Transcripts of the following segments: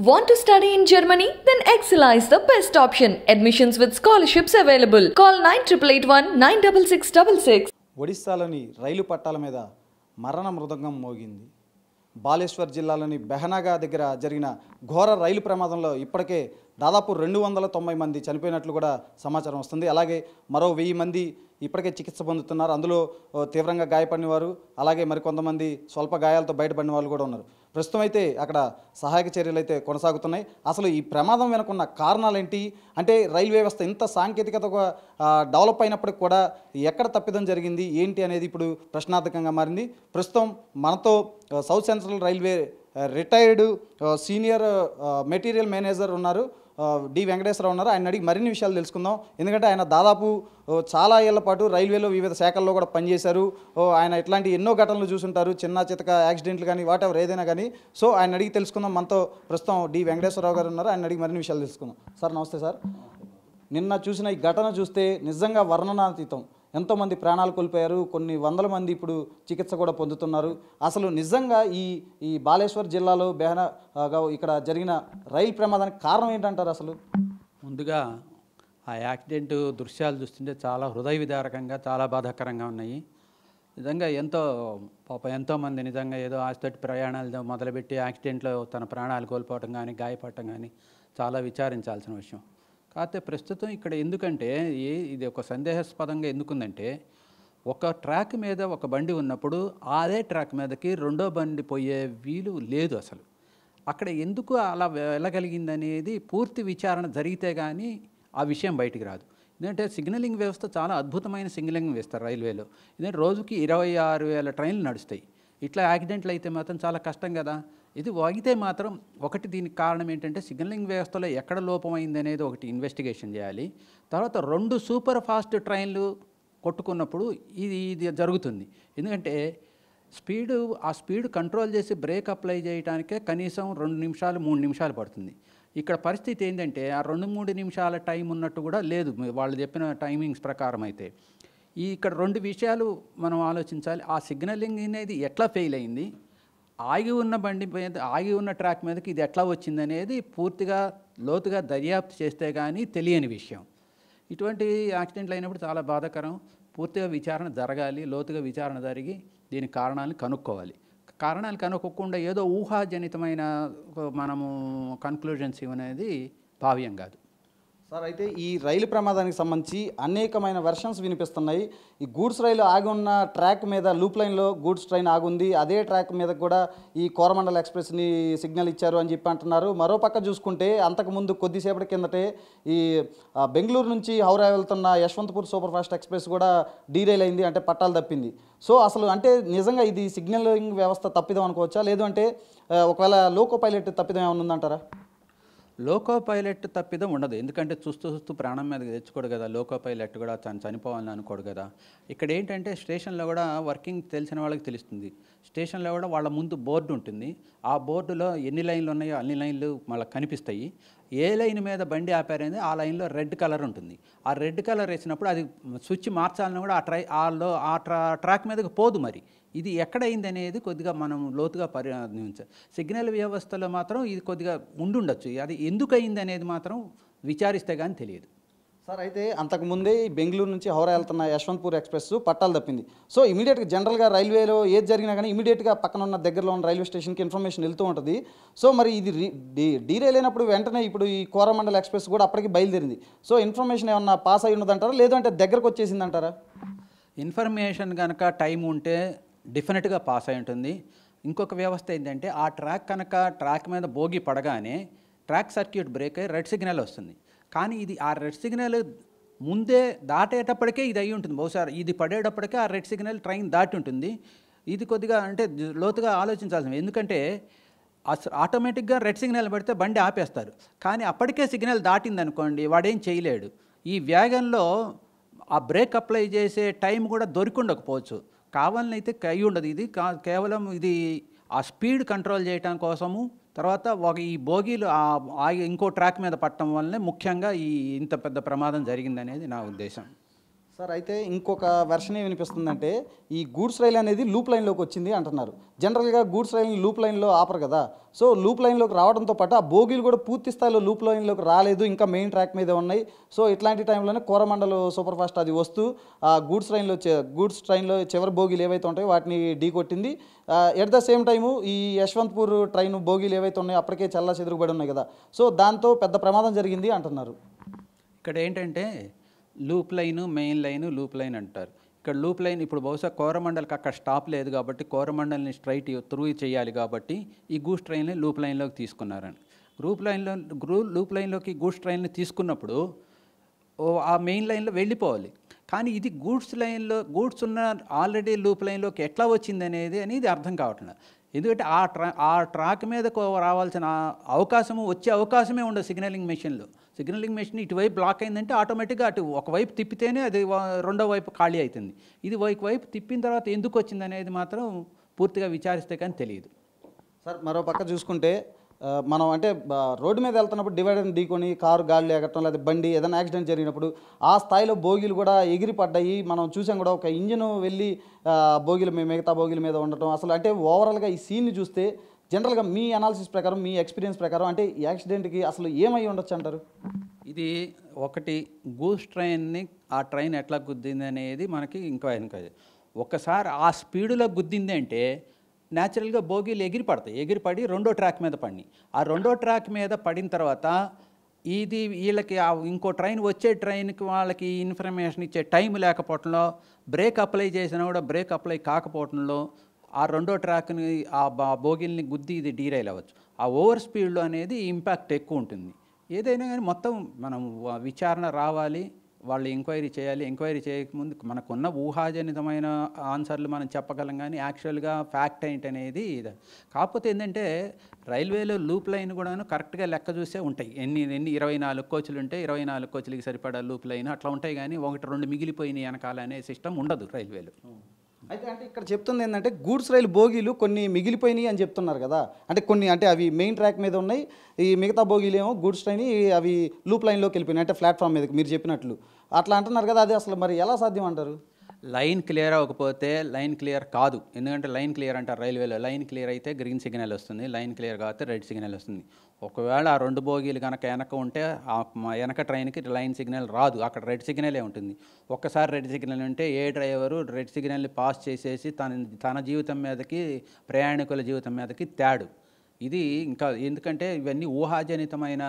Want to study in Germany? Then Excella is the best option. Admissions with scholarships available. Call 9881 96666. ఒడిస్సాలోని రైలు పట్టాల మీద మరణ మృదంగం మోగింది బాలేశ్వర్ జిల్లాలోని బెహనాగా దగ్గర జరిగిన ఘోర రైలు ప్రమాదంలో ఇప్పటికే దాదాపు రెండు వందల తొంభై మంది చనిపోయినట్లు కూడా సమాచారం వస్తుంది అలాగే మరో వెయ్యి మంది ఇప్పటికే చికిత్స పొందుతున్నారు అందులో ఓ, తీవ్రంగా గాయపడిన వారు అలాగే మరికొంతమంది స్వల్ప గాయాలతో బయటపడిన వాళ్ళు కూడా ఉన్నారు ప్రస్తుతం అయితే అక్కడ సహాయక చర్యలు అయితే కొనసాగుతున్నాయి అసలు ఈ ప్రమాదం వెనుకున్న కారణాలు ఏంటి అంటే రైలు వ్యవస్థ ఇంత సాంకేతికతగా ఆ, డెవలప్ అయినప్పటికి కూడా ఎక్కడ తప్పిదం జరిగింది ఏంటి అనేది ఇప్పుడు ప్రశ్నార్థకంగా మారింది ప్రస్తుతం మనతో ఆ, సౌత్ సెంట్రల్ రైల్వే ఆ, రిటైర్డ్ ఆ, సీనియర్ ఆ, మెటీరియల్ మేనేజర్ ఉన్నారు ఆ, డి వెంకటేశ్వరరావు ఉన్నారు ఆయన అడిగి మరిన్ని విషయాలు తెలుసుకుందాం ఎందుకంటే ఆయన దాదాపు ఓ, చాలా ఏళ్ల పాటు రైల్వేలో వివిధ శాఖల్లో కూడా పనిచేశారు ఓ, ఆయన ఇట్లాంటి ఎన్నో ఘటనలు చూసుంటారు చిన్న చితక యాక్సిడెంట్లు కానీ వాట్ ఎవర్ ఏదైనా కానీ సో ఆయన అడిగి తెలుసుకుందాం మనతో ప్రస్తుతం డి వెంకటేశ్వరరావు గారు ఉన్నారు ఆయన అడిగి మరిన్ని విషయాలు తెలుసుకుందాం సార్ నమస్తే సార్ నిన్న చూసిన ఈ ఘటన చూస్తే నిజంగా వర్ణనాతీతం ఎంతోమంది ప్రాణాలు కోల్పోయారు కొన్ని వందల మంది ఇప్పుడు చికిత్స కూడా పొందుతున్నారు అసలు నిజంగా ఈ ఈ బాలేశ్వర్ జిల్లాలో బెహనా ఆ, గా ఇక్కడ జరిగిన రైలు ప్రమాదానికి కారణం ఏంటంటారు అసలు ముందుగా ఆ యాక్సిడెంట్ దృశ్యాలు చూస్తుంటే చాలా హృదయ విదారకంగా చాలా బాధాకరంగా ఉన్నాయి నిజంగా ఎంతో పాప ఎంతోమంది నిజంగా ఏదో ఆశతోటి ప్రయాణాలు మొదలుపెట్టి యాక్సిడెంట్లో తన ప్రాణాలు కోల్పోవటం కానీ గాయపడటం కానీ చాలా విచారించాల్సిన విషయం కాకపోతే ప్రస్తుతం ఇక్కడ ఎందుకంటే ఏ ఇది ఒక సందేహాస్పదంగా ఎందుకుందంటే ఒక ట్రాక్ మీద ఒక బండి ఉన్నప్పుడు అదే ట్రాక్ మీదకి రెండో బండి పోయే వీలు లేదు అసలు అక్కడ ఎందుకు అలా వెళ్ళగలిగింది అనేది పూర్తి విచారణ జరిగితే కానీ ఆ విషయం బయటికి రాదు ఎందుకంటే సిగ్నలింగ్ వ్యవస్థ చాలా అద్భుతమైన సిగ్నలింగ్ వేస్తారు రైల్వేలో ఎందుకంటే రోజుకి ఇరవై ఆరు వేల ట్రైన్లు నడుస్తాయి ఇట్లా యాక్సిడెంట్లు అయితే మాత్రం చాలా కష్టం కదా ఇది వాగితే మాత్రం ఒకటి దీనికి కారణం ఏంటంటే సిగ్నలింగ్ వ్యవస్థలో ఎక్కడ లోపమైంది అనేది ఒకటి ఇన్వెస్టిగేషన్ చేయాలి తర్వాత రెండు సూపర్ ఫాస్ట్ ట్రైన్లు కొట్టుకున్నప్పుడు ఇది ఇది జరుగుతుంది ఎందుకంటే స్పీడు ఆ స్పీడ్ కంట్రోల్ చేసి బ్రేక్ అప్లై చేయడానికే కనీసం రెండు నిమిషాలు మూడు నిమిషాలు పడుతుంది ఇక్కడ పరిస్థితి ఏంటంటే ఆ రెండు మూడు నిమిషాల టైం ఉన్నట్టు కూడా లేదు వాళ్ళు చెప్పిన టైమింగ్స్ ప్రకారం అయితే ఈ ఇక్కడ రెండు విషయాలు మనం ఆలోచించాలి ఆ సిగ్నలింగ్ అనేది ఎట్లా ఫెయిల్ అయింది ఆగి ఉన్న బండి మీద ఆగి ఉన్న ట్రాక్ మీదకి ఇది ఎట్లా వచ్చింది అనేది పూర్తిగా లోతుగా దర్యాప్తు చేస్తే కానీ తెలియని విషయం ఇటువంటి యాక్సిడెంట్లు అయినప్పుడు చాలా బాధాకరం పూర్తిగా విచారణ జరగాలి లోతుగా విచారణ జరిగి దీని కారణాలను కనుక్కోవాలి కారణాలు కనుక్కోకుండా ఏదో ఊహాజనితమైన ఒక మనము కన్క్లూజన్స్ ఇవనేది భావ్యం కాదు సార్ అయితే ఈ రైలు ప్రమాదానికి సంబంధించి అనేకమైన వెర్షన్స్ వినిపిస్తున్నాయి ఈ గూడ్స్ రైలు ఆగి ఉన్న ట్రాక్ మీద లూప్ లైన్లో గూడ్స్ ట్రైన్ ఆగుంది అదే ట్రాక్ మీద కూడా ఈ కోరమండల్ ఎక్స్ప్రెస్ని సిగ్నల్ ఇచ్చారు అని చెప్పి అంటున్నారు మరో పక్క చూసుకుంటే అంతకుముందు కొద్దిసేపటి కిందటే ఈ ఆ, బెంగళూరు నుంచి హౌరా వెళ్తున్న యశ్వంతపూర్ సూపర్ ఫాస్ట్ ఎక్స్ప్రెస్ కూడా డీరైల్ అయింది అంటే పట్టాలు తప్పింది సో అసలు అంటే నిజంగా ఇది సిగ్నలింగ్ వ్యవస్థ తప్పిదం అనుకోవచ్చా లేదు అంటే ఆ, ఒకవేళ లోకో పైలట్ తప్పిదం ఏమైనా ఉందంటారా లోకో పైలట్ తప్పిదం ఉండదు ఎందుకంటే చూస్తూ చూస్తూ ప్రాణం మీద తెచ్చుకోడు కదా లోకో పైలట్ కూడా తను చనిపోవాలని అనుకోడు కదా ఇక్కడ ఏంటంటే స్టేషన్లో కూడా వర్కింగ్ తెలిసిన వాళ్ళకి తెలుస్తుంది స్టేషన్లో కూడా వాళ్ళ ముందు బోర్డు ఉంటుంది ఆ బోర్డులో ఎన్ని లైన్లు ఉన్నాయో అన్ని లైన్లు మళ్ళీ కనిపిస్తాయి ఏ లైన్ మీద బండి ఆపారైంది ఆ లైన్లో రెడ్ కలర్ ఉంటుంది ఆ రెడ్ కలర్ వేసినప్పుడు అది స్విచ్ మార్చాలని కూడా ఆ ట్రై ఆ లో ఆ ట్రా ట్రాక్ మీదకి పోదు మరి ఇది ఎక్కడ అయింది అనేది కొద్దిగా మనం లోతుగా పరిగణించాలి సిగ్నల్ వ్యవస్థలో మాత్రం ఇది కొద్దిగా ఉండుండొచ్చు అది ఎందుకు అయింది అనేది మాత్రం విచారిస్తే కానీ తెలియదు సార్ అయితే అంతకుముందే ఈ బెంగళూరు నుంచి హౌరా వెళ్తున్న యశ్వంతపూర్ ఎక్స్ప్రెస్ పట్టాలు తప్పింది సో ఇమీడియట్గా జనరల్గా రైల్వేలో ఏది జరిగినా కానీ ఇమీడియట్గా పక్కన ఉన్న దగ్గరలో ఉన్న రైల్వే స్టేషన్కి ఇన్ఫర్మేషన్ వెళ్తూ ఉంటుంది సో మరి ఇది రీ- డీ డీరైల్ అయినప్పుడు వెంటనే ఇప్పుడు ఈ కోరమండల్ ఎక్స్ప్రెస్ కూడా అప్పటికి బయలుదేరింది సో ఇన్ఫర్మేషన్ ఏమన్నా పాస్ అయి ఉన్నదంటారా లేదంటే దగ్గరకు వచ్చేసిందంటారా ఇన్ఫర్మేషన్ కనుక టైం ఉంటే డెఫినెట్గా పాస్ అయి ఉంటుంది ఇంకొక వ్యవస్థ ఏంటంటే ఆ ట్రాక్ కనుక ట్రాక్ మీద భోగి పడగానే ట్రాక్ సర్క్యూట్ బ్రేక్ అయ్యి రెడ్ సిగ్నల్ వస్తుంది కానీ ఇది ఆ రెడ్ సిగ్నల్ ముందే దాటేటప్పటికే ఇది అయి ఉంటుంది బహుశా ఇది పడేటప్పటికే ఆ రెడ్ సిగ్నల్ ట్రైన్ దాటి ఉంటుంది ఇది కొద్దిగా అంటే జ- లోతుగా ఆలోచించాల్సింది ఎందుకంటే అస- ఆటోమేటిక్గా రెడ్ సిగ్నల్ పెడితే బండి ఆపేస్తారు కానీ అప్పటికే సిగ్నల్ దాటింది అనుకోండి వాడేం చేయలేడు ఈ వేగంలో ఆ బ్రేక్ అప్లై చేసే టైం కూడా దొరికి ఉండకపోవచ్చు కావాలని అయితే అయి ఉండదు ఇది కా- కేవలం ఇది ఆ స్పీడ్ కంట్రోల్ చేయటం కోసము తర్వాత ఒక ఈ బోగీలు ఆ ఆగి ఇంకో ట్రాక్ మీద పట్టడం వల్లనే ముఖ్యంగా ఈ ఇంత పెద్ద ప్రమాదం జరిగిందనేది నా ఉద్దేశం సార్ అయితే ఇంకొక వెర్షన్ ఏం వినిపిస్తుందంటే ఈ గూడ్స్ రైల్ అనేది లూప్ లైన్లోకి వచ్చింది అంటున్నారు జనరల్గా గూడ్స్ రైల్ని లూప్ లైన్లో ఆపరు కదా సో లూప్ లైన్లోకి రావడంతో పాటు ఆ బోగీలు కూడా పూర్తి స్థాయిలో లూప్ లైన్లోకి రాలేదు ఇంకా మెయిన్ ట్రాక్ మీదే ఉన్నాయి సో ఇట్లాంటి టైంలోనే కోరమండల్ సూపర్ ఫాస్ట్ అది వస్తూ ఆ గూడ్స్ ట్రైన్లో గూడ్స్ ట్రైన్లో చివరి బోగీలు ఏవైతే ఉంటాయో వాటిని ఢీ కొట్టింది ఎట్ ద సేమ్ టైము ఈ యశ్వంత్పూర్ ట్రైన్ బోగీలు ఏవైతే ఉన్నాయో అప్పటికే చల్ల చెదురుబడి ఉన్నాయి కదా సో దాంతో పెద్ద ప్రమాదం జరిగింది అంటున్నారు ఇక్కడ ఏంటంటే loop line main line loop line అంటారు ఇక్కడ లూప్ లైన్ ఇప్పుడు బహుశా కోరమండల్కి అక్కడ స్టాప్ లేదు కాబట్టి కోరమండల్ని స్ట్రైట్ త్రూ చేయాలి కాబట్టి ఈ గూడ్స్ ట్రైన్ని లూప్ లైన్లోకి తీసుకున్నారని గ్రూప్ లైన్లో గ్రూ లూప్ లైన్లోకి గూడ్స్ ట్రైన్ని తీసుకున్నప్పుడు ఓ ఆ మెయిన్ లైన్లో వెళ్ళిపోవాలి కానీ ఇది గూడ్స్ లైన్లో గూడ్స్ ఉన్న ఆల్రెడీ లూప్ లైన్లోకి ఎట్లా వచ్చింది అనేది అనేది అర్థం కావట్లేదు ఎందుకంటే ఆ ట్రా ఆ ట్రాక్ మీద కో- రావాల్సిన అవకాశము వచ్చే అవకాశమే ఉండదు సిగ్నలింగ్ మెషిన్లో సిగ్నలింగ్ మెషిన్ ఇటువైపు బ్లాక్ అయిందంటే ఆటోమేటిక్గా అటు ఒకవైపు తిప్పితేనే అది వ- రెండో వైపు ఖాళీ అవుతుంది ఇది వైపు వైపు తిప్పిన తర్వాత ఎందుకు వచ్చింది అనేది మాత్రం పూర్తిగా విచారిస్తే కానీ తెలియదు సార్ మరో పక్క చూసుకుంటే ఆ, మనం అంటే బ- రోడ్డు మీద వెళ్తున్నప్పుడు డివైడర్ని ఢీకొని కారు గాలి ఎగటం లేదా బండి ఏదైనా యాక్సిడెంట్ జరిగినప్పుడు ఆ స్థాయిలో బోగీలు కూడా ఎగిరి పడ్డాయి మనం చూసాం కూడా ఒక ఇంజిన్ వెళ్ళి ఆ, బోగీల మీ- మిగతా బోగీల మీద ఉండటం అసలు అంటే ఓవరాల్గా ఈ సీన్ని చూస్తే జనరల్గా మీ అనాలిసిస్ ప్రకారం మీ ఎక్స్పీరియన్స్ ప్రకారం అంటే ఈ యాక్సిడెంట్కి అసలు ఏమై ఉండొచ్చు అంటారు ఇది ఒకటి గూస్ ట్రైన్ని ఆ ట్రైన్ ఎట్లా గుద్దింది అనేది మనకి ఇంకా ఇంకా ఒకసారి ఆ స్పీడులో గుద్దింది అంటే న్యాచురల్గా బోగీలు ఎగిరి పడతాయి ఎగిరి పడి రెండో ట్రాక్ మీద పడినాయి ఆ రెండో ట్రాక్ మీద పడిన తర్వాత ఇది వీళ్ళకి ఆ ఇంకో ట్రైన్ వచ్చే ట్రైన్కి వాళ్ళకి ఇన్ఫర్మేషన్ ఇచ్చే టైం లేకపోవడంలో బ్రేక్ అప్లై చేసినా కూడా బ్రేక్ అప్లై కాకపోవడంలో ఆ రెండో ట్రాక్ని ఆ బా- బోగిల్ని గుద్ది ఇది డీరైల్ అవ్వచ్చు ఆ ఓవర్ స్పీడ్లో అనేది ఇంపాక్ట్ ఎక్కువ ఉంటుంది ఏదైనా కానీ మొత్తం మనం వ- విచారణ రావాలి వాళ్ళు ఎంక్వైరీ చేయాలి ఎంక్వైరీ చేయకముందు మనకున్న ఊహాజనితమైన ఆన్సర్లు మనం చెప్పగలం కానీ యాక్చువల్గా ఫ్యాక్ట్ ఏంటనేది ఇది కాకపోతే ఏంటంటే రైల్వేలో లూప్ లైన్ కూడాను కరెక్ట్గా లెక్క చూసే ఉంటాయి ఎన్ని ఎన్ని ఇరవై నాలుగు కోచ్లు ఉంటే ఇరవై నాలుగు కోచ్లకి సరిపడా లూప్ లైన్ అట్లా ఉంటాయి కానీ ఒకటి రెండు మిగిలిపోయినాయి వెనకాల అనే సిస్టమ్ ఉండదు రైల్వేలో అయితే అంటే ఇక్కడ చెప్తుంది ఏంటంటే గూడ్స్ రైలు బోగీలు కొన్ని మిగిలిపోయినాయి అని చెప్తున్నారు కదా అంటే కొన్ని అంటే అవి మెయిన్ ట్రాక్ మీద ఉన్నాయి ఈ మిగతా బోగీలు ఏమో గూడ్స్ ట్రైన్ అవి లూప్ లైన్లోకి వెళ్ళిపోయినాయి అంటే ప్లాట్ఫామ్ మీదకి మీరు చెప్పినట్లు అట్లా అంటున్నారు కదా అది అసలు మరి ఎలా సాధ్యం అంటారు లైన్ క్లియర్ అవ్వకపోతే లైన్ క్లియర్ కాదు ఎందుకంటే లైన్ క్లియర్ అంటారు రైల్వేలో లైన్ క్లియర్ అయితే గ్రీన్ సిగ్నల్ వస్తుంది లైన్ క్లియర్ కాకపోతే రెడ్ సిగ్నల్ వస్తుంది ఒకవేళ ఆ రెండు బోగీలు కనుక వెనక ఉంటే ఆ మ- వెనక ట్రైన్కి లైన్ సిగ్నల్ రాదు అక్కడ రెడ్ సిగ్నలే ఉంటుంది ఒక్కసారి రెడ్ సిగ్నల్ ఉంటే ఏ డ్రైవరు రెడ్ సిగ్నల్ని పాస్ చేసేసి తన తన జీవితం మీదకి ప్రయాణికుల జీవితం మీదకి తేడు ఇది ఇంకా ఎందుకంటే ఇవన్నీ ఊహాజనితమైన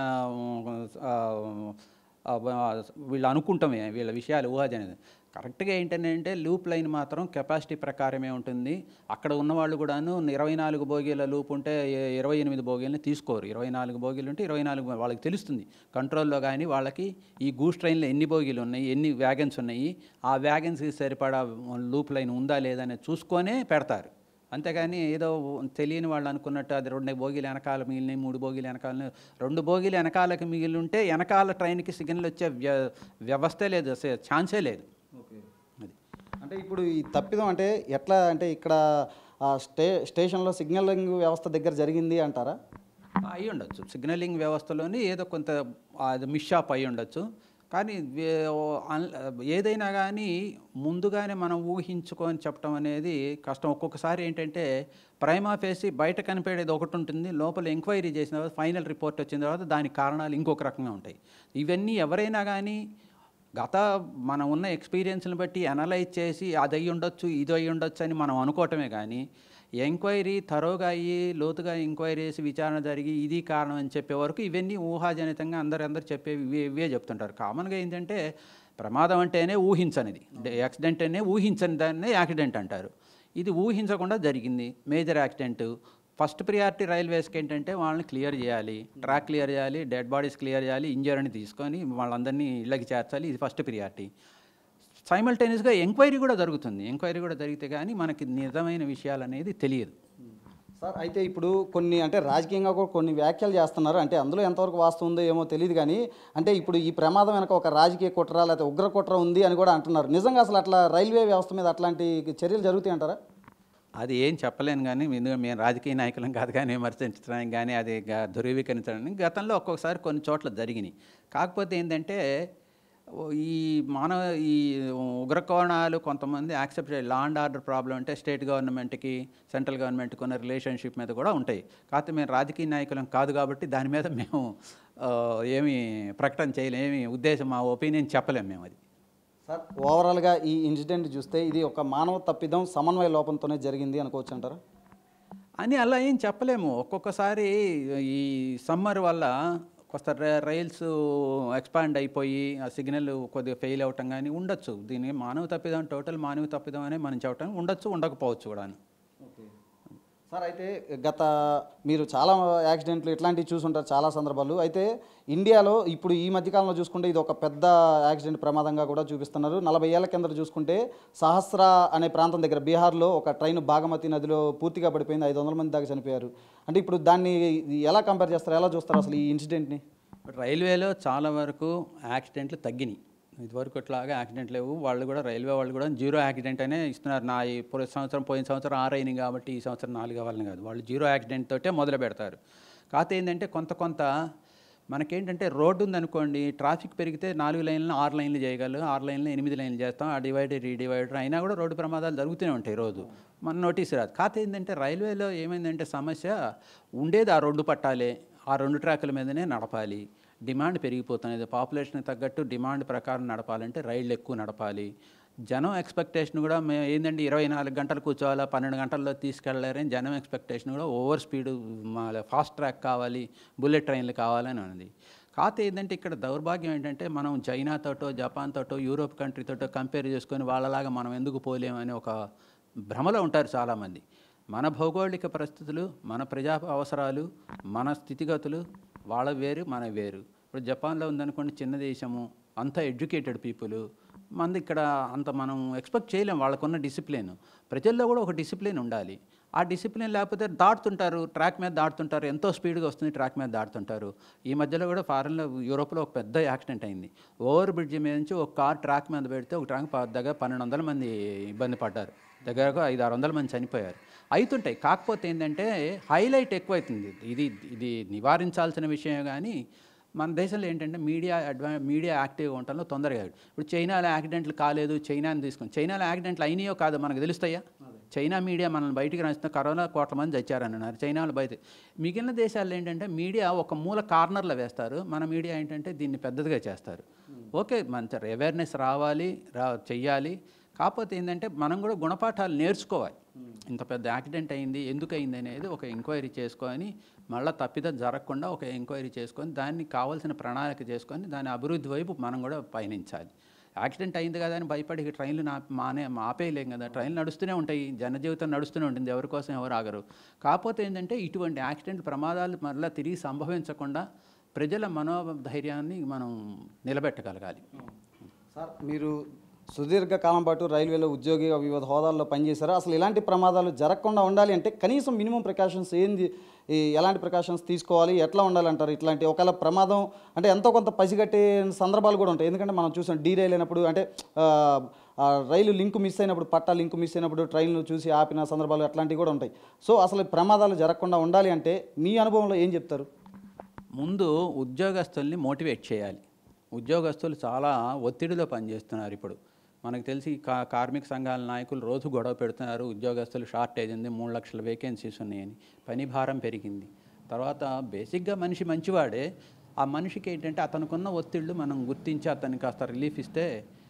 ఆ, ఆ, వీళ్ళు అనుకుంటామే వీళ్ళ విషయాలు ఊహాజనితం కరెక్ట్గా ఏంటంటే లూప్ లైన్ మాత్రం కెపాసిటీ ప్రకారమే ఉంటుంది అక్కడ ఉన్న వాళ్ళు కూడాను ఇరవై నాలుగు బోగీల లూప్ ఉంటే ఇ- ఇరవై ఎనిమిది బోగీలని తీసుకోరు ఇరవై నాలుగు బోగీలు ఉంటే ఇరవై నాలుగు బో- వాళ్ళకి తెలుస్తుంది కంట్రోల్లో కానీ వాళ్ళకి ఈ గూస్ ట్రైన్లో ఎన్ని బోగీలు ఉన్నాయి ఎన్ని వ్యాగన్స్ ఉన్నాయి ఆ వ్యాగన్స్కి సరిపడా లూప్ లైన్ ఉందా లేదా అనేది చూసుకొనే పెడతారు అంతేగాని ఏదో తెలియని వాళ్ళు అనుకున్నట్టు అది రెండు బోగీలు వెనకాల మిగిలినాయి మూడు బోగీలు వెనకాల రెండు బోగీలు వెనకాలకి మిగిలి ఉంటే వెనకాల ట్రైన్కి సిగ్నల్ వచ్చే వ్య వ్యవస్థే లేదు అసలు ఛాన్సే లేదు ఓకే అది అంటే ఇప్పుడు ఈ తప్పిదం అంటే ఎట్లా అంటే ఇక్కడ ఆ స్టే స్టేషన్లో సిగ్నలింగ్ వ్యవస్థ దగ్గర జరిగింది అంటారా అయి ఉండొచ్చు సిగ్నలింగ్ వ్యవస్థలోని ఏదో కొంత అది మిషాప్ అయి ఉండొచ్చు కానీ వే- ఓ- అన్- ఏదైనా కానీ ముందుగానే మనం ఊహించుకొని చెప్పడం అనేది కష్టం ఒక్కొక్కసారి ఏంటంటే ప్రైమా ఫేసి బయట కనిపెడేది ఒకటి ఉంటుంది లోపల ఎంక్వైరీ చేసిన తర్వాత ఫైనల్ రిపోర్ట్ వచ్చిన తర్వాత దానికి కారణాలు ఇంకొక రకంగా ఉంటాయి ఇవన్నీ ఎవరైనా కానీ గత మనం ఉన్న ఎక్స్పీరియన్స్ని బట్టి అనలైజ్ చేసి అది అయి ఉండొచ్చు ఇది అయి ఉండొచ్చు అని మనం అనుకోవటమే కానీ ఎంక్వైరీ తరోగా అయ్యి లోతుగా ఎంక్వైరీ చేసి విచారణ జరిగి ఇది కారణం అని చెప్పే వరకు ఇవన్నీ ఊహాజనితంగా అందరు అందరు చెప్పేవి ఇవే ఇవే చెప్తుంటారు కామన్గా ఏంటంటే ప్రమాదం అంటేనే ఊహించనిది యాక్సిడెంట్ అనే ఊహించని దాన్నే యాక్సిడెంట్ అంటారు ఇది ఊహించకుండా జరిగింది మేజర్ యాక్సిడెంట్ ఫస్ట్ ప్రియారిటీ రైల్వేస్కి ఏంటంటే వాళ్ళని క్లియర్ చేయాలి ట్రాక్ క్లియర్ చేయాలి డెడ్ బాడీస్ క్లియర్ చేయాలి ఇంజర్ని తీసుకొని వాళ్ళందరినీ ఇళ్ళకి చేర్చాలి ఇది ఫస్ట్ ప్రియారిటీ సైమల్టేనియస్గా ఎంక్వైరీ కూడా జరుగుతుంది ఎంక్వైరీ కూడా జరిగితే కానీ మనకి నిజమైన విషయాలు అనేది తెలియదు సార్ అయితే ఇప్పుడు కొన్ని అంటే రాజకీయంగా కూడా కొన్ని వ్యాఖ్యలు చేస్తున్నారు అంటే అందులో ఎంతవరకు వాస్తవం ఉందో ఏమో తెలియదు కానీ అంటే ఇప్పుడు ఈ ప్రమాదం వెనక ఒక రాజకీయ కుట్ర లేకపోతే ఉగ్ర కుట్ర ఉంది అని కూడా అంటున్నారు నిజంగా అసలు అట్లా రైల్వే వ్యవస్థ మీద అట్లాంటి చర్యలు జరుగుతాయి అంటారా అది ఏం చెప్పలేను కానీ ఎందుకంటే మేము రాజకీయ నాయకులం కాదు కానీ విమర్శించడానికి కానీ అది గ- ధృవీకరించడానికి గతంలో ఒక్కొక్కసారి కొన్ని చోట్ల జరిగినాయి కాకపోతే ఏంటంటే ఈ మానవ ఈ ఉగ్రకోణాలు కొంతమంది యాక్సెప్ట్ చేయాలి లా అండ్ ఆర్డర్ ప్రాబ్లం అంటే స్టేట్ గవర్నమెంట్కి సెంట్రల్ గవర్నమెంట్కి ఉన్న రిలేషన్షిప్ మీద కూడా ఉంటాయి కాకపోతే మేము రాజకీయ నాయకులం కాదు కాబట్టి దాని మీద మేము ఆ, ఏమి ప్రకటన చేయలేం ఏమి ఉద్దేశం మా ఒపీనియన్ చెప్పలేం మేము అది సార్ ఓవరాల్గా ఈ ఇన్సిడెంట్ చూస్తే ఇది ఒక మానవ తప్పిదం సమన్వయ లోపంతోనే జరిగింది అనుకోవచ్చు అంటారా అని అలా ఏం చెప్పలేము ఒక్కొక్కసారి ఈ సమ్మర్ వల్ల కొత్త ర- రైల్స్ ఎక్స్పాండ్ అయిపోయి ఆ సిగ్నల్ కొద్దిగా ఫెయిల్ అవ్వటం కానీ ఉండొచ్చు దీన్ని మానవ తప్పిదం టోటల్ మానవ తప్పిదం అనే మనం చెప్పటం ఉండొచ్చు ఉండకపోవచ్చు కూడా సార్ అయితే గత మీరు చాలా యాక్సిడెంట్లు ఇట్లాంటివి చూసుంటారు చాలా సందర్భాలు అయితే ఇండియాలో ఇప్పుడు ఈ మధ్యకాలంలో చూసుకుంటే ఇది ఒక పెద్ద యాక్సిడెంట్ ప్రమాదంగా కూడా చూపిస్తున్నారు నలభై ఏళ్ల కింద చూసుకుంటే సహస్ర అనే ప్రాంతం దగ్గర బీహార్లో ఒక ట్రైన్ బాగమతి నదిలో పూర్తిగా పడిపోయింది ఐదు వందల మంది దాకా చనిపోయారు అంటే ఇప్పుడు దాన్ని ఇది ఎలా కంపేర్ చేస్తారు ఎలా చూస్తారు అసలు ఈ ఇన్సిడెంట్ని రైల్వేలో చాలా వరకు యాక్సిడెంట్లు తగ్గినాయి ఇదివరకు ఇట్లాగా యాక్సిడెంట్ లేవు వాళ్ళు కూడా రైల్వే వాళ్ళు కూడా జీరో యాక్సిడెంట్ అనే ఇస్తున్నారు నా ఈ పోయిన సంవత్సరం పోయిన సంవత్సరం ఆరు అయినాయి కాబట్టి ఈ సంవత్సరం నాలుగు అవ్వాలని కాదు వాళ్ళు జీరో యాక్సిడెంట్ తోటే మొదలు పెడతారు కాకపోతే ఏంటంటే కొంత కొంత మనకేంటంటే రోడ్డు ఉందనుకోండి ట్రాఫిక్ పెరిగితే నాలుగు లైన్లు ఆరు లైన్లు చేయగలరు ఆరు లైన్లు ఎనిమిది లైన్లు చేస్తాం ఆ డివైడర్ ఈ డివైడర్ అయినా కూడా రోడ్డు ప్రమాదాలు జరుగుతూనే ఉంటాయి రోజు మన నోటీస్ రాదు కాకపోతే ఏంటంటే రైల్వేలో ఏమైందంటే సమస్య ఉండేది ఆ రెండు పట్టాలే ఆ రెండు ట్రాకుల మీదనే నడపాలి డిమాండ్ పెరిగిపోతున్నది పాపులేషన్కి తగ్గట్టు డిమాండ్ ప్రకారం నడపాలంటే రైళ్ళు ఎక్కువ నడపాలి జనం ఎక్స్పెక్టేషన్ కూడా మేము ఏంటంటే ఇరవై నాలుగు గంటలు కూర్చోవాలా పన్నెండు గంటల్లో తీసుకెళ్ళారని జనం ఎక్స్పెక్టేషన్ కూడా ఓవర్ స్పీడ్ ఫాస్ట్ ట్రాక్ కావాలి బుల్లెట్ ట్రైన్లు కావాలని ఉంది కాకపోతే ఏంటంటే ఇక్కడ దౌర్భాగ్యం ఏంటంటే మనం చైనాతోటో జపాన్తోటో యూరోప్ కంట్రీతోటో కంపేర్ చేసుకొని వాళ్ళలాగా మనం ఎందుకు పోలేమని ఒక భ్రమలో ఉంటారు చాలామంది మన భౌగోళిక పరిస్థితులు మన ప్రజా అవసరాలు మన స్థితిగతులు వాళ్ళ వేరు మన వేరు ఇప్పుడు జపాన్లో ఉందనుకోండి చిన్న దేశము అంత ఎడ్యుకేటెడ్ పీపుల్ మంది ఇక్కడ అంత మనం ఎక్స్పెక్ట్ చేయలేం వాళ్ళకున్న డిసిప్లిన్ ప్రజల్లో కూడా ఒక డిసిప్లిన్ ఉండాలి ఆ డిసిప్లిన్ లేకపోతే దాటుతుంటారు ట్రాక్ మీద దాటుతుంటారు ఎంతో స్పీడ్గా వస్తుంది ట్రాక్ మీద దాటుతుంటారు ఈ మధ్యలో కూడా ఫారెన్లో యూరోప్లో ఒక పెద్ద యాక్సిడెంట్ అయింది ఓవర్ బ్రిడ్జ్ మీద నుంచి ఒక కార్ ట్రాక్ మీద పెడితే ఒక ట్రాక్ ప- దగ్గర పన్నెండు వందల మంది ఇబ్బంది పడ్డారు దగ్గరకు ఐదు ఆరు వందల మంది చనిపోయారు అవుతుంటాయి కాకపోతే ఏంటంటే హైలైట్ ఎక్కువైతుంది ఇది ఇది నివారించాల్సిన విషయం కానీ మన దేశంలో ఏంటంటే మీడియా అడ్వా మీడియా యాక్టివ్గా ఉండటంలో తొందరగా ఇప్పుడు చైనాలో యాక్సిడెంట్లు కాలేదు చైనాని తీసుకుని చైనాలో యాక్సిడెంట్లు అయినాయో కాదో మనకు తెలుస్తాయా చైనా మీడియా మనల్ని బయటికి రాసిన కరోనా కోట్ల మంది చచ్చారన్నారు చైనాలో బయట మిగిలిన దేశాల్లో ఏంటంటే మీడియా ఒక మూల కార్నర్లో వేస్తారు మన మీడియా ఏంటంటే దీన్ని పెద్దదిగా చేస్తారు ఓకే మంచి అవేర్నెస్ రావాలి రా చెయ్యాలి కాకపోతే ఏంటంటే మనం కూడా గుణపాఠాలు నేర్చుకోవాలి ఇంత పెద్ద యాక్సిడెంట్ అయింది ఎందుకు అయింది అనేది ఒక ఎంక్వైరీ చేసుకొని మళ్ళీ తప్పిదం జరగకుండా ఒక ఎంక్వైరీ చేసుకొని దాన్ని కావాల్సిన ప్రణాళిక చేసుకొని దాని అభివృద్ధి వైపు మనం కూడా పయనించాలి యాక్సిడెంట్ అయింది కదా అని భయపడి ఇక ట్రైన్లు నా మానే ఆపేయలేం కదా ట్రైన్లు నడుస్తూనే ఉంటాయి జనజీవితం నడుస్తూనే ఉంటుంది ఎవరి కోసం ఎవరు ఆగరు కాకపోతే ఏంటంటే ఇటువంటి యాక్సిడెంట్ ప్రమాదాలు మళ్ళీ తిరిగి సంభవించకుండా ప్రజల మనోధైర్యాన్ని మనం నిలబెట్టగలగాలి సార్ మీరు సుదీర్ఘ కాలం పాటు రైల్వేలో ఉద్యోగి వివిధ హోదాల్లో పనిచేశారు అసలు ఇలాంటి ప్రమాదాలు జరగకుండా ఉండాలి అంటే కనీసం మినిమం ప్రికాషన్స్ ఏంది ఈ ఎలాంటి ప్రికాషన్స్ తీసుకోవాలి ఎట్లా ఉండాలంటారు ఇట్లాంటి ఒకవేళ ప్రమాదం అంటే ఎంతో కొంత పసిగట్టే సందర్భాలు కూడా ఉంటాయి ఎందుకంటే మనం చూసాం డీ రైల్ అయినప్పుడు అంటే ఆ, ఆ రైలు లింక్ మిస్ అయినప్పుడు పట్టా లింక్ మిస్ అయినప్పుడు ట్రైన్లు చూసి ఆపిన సందర్భాలు అట్లాంటివి కూడా ఉంటాయి సో అసలు ప్రమాదాలు జరగకుండా ఉండాలి అంటే మీ అనుభవంలో ఏం చెప్తారు ముందు ఉద్యోగస్తుల్ని మోటివేట్ చేయాలి ఉద్యోగస్తులు చాలా ఒత్తిడిలో పనిచేస్తున్నారు ఇప్పుడు మనకు తెలిసి కా కార్మిక సంఘాల నాయకులు రోజు గొడవ పెడుతున్నారు ఉద్యోగస్తులు షార్టేజ్ ఉంది మూడు లక్షల వేకెన్సీస్ ఉన్నాయని పని భారం పెరిగింది తర్వాత బేసిక్గా మనిషి మంచివాడే ఆ మనిషికి ఏంటంటే అతనుకున్న ఒత్తిళ్ళు మనం గుర్తించి అతనికి కాస్త రిలీఫ్ ఇస్తే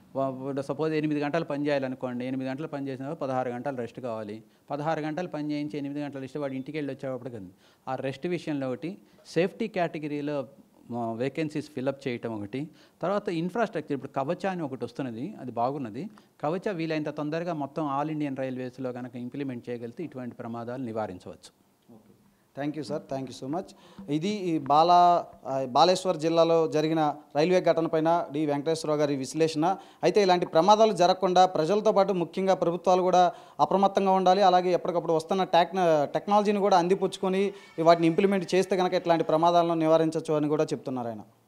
సపోజ్ ఎనిమిది గంటలు పని చేయాలనుకోండి ఎనిమిది గంటలు పని చేసిన తర్వాత పదహారు గంటలు రెస్ట్ కావాలి పదహారు గంటలు పని చేయించి ఎనిమిది గంటలు ఇస్తే వాడు ఇంటికి వెళ్ళి వచ్చేటప్పటికి ఆ రెస్ట్ విషయంలో ఒకటి సేఫ్టీ కేటగిరీలో వేకెన్సీస్ ఫిలప్ చేయటం ఒకటి తర్వాత ఇన్ఫ్రాస్ట్రక్చర్ ఇప్పుడు కవచ అని ఒకటి వస్తున్నది అది బాగున్నది కవచ వీలైనంత తొందరగా మొత్తం ఆల్ ఇండియన్ రైల్వేస్లో కనుక ఇంప్లిమెంట్ చేయగలిగితే ఇటువంటి ప్రమాదాలు నివారించవచ్చు thank you sir thank you so much ఇది ఈ బాలా ఆ, బాలేశ్వర్ జిల్లాలో జరిగిన రైల్వే ఘటన పైన డి వెంకటేశ్వరరావు గారి విశ్లేషణ అయితే ఇలాంటి ప్రమాదాలు జరగకుండా ప్రజలతో పాటు ముఖ్యంగా ప్రభుత్వాలు కూడా అప్రమత్తంగా ఉండాలి అలాగే ఎప్పటికప్పుడు వస్తున్న టెక్ టెక్నాలజీని కూడా అందిపుచ్చుకొని వాటిని ఇంప్లిమెంట్ చేస్తే కనుక ఇట్లాంటి ప్రమాదాలను నివారించవచ్చు అని కూడా చెప్తున్నారు ఆయన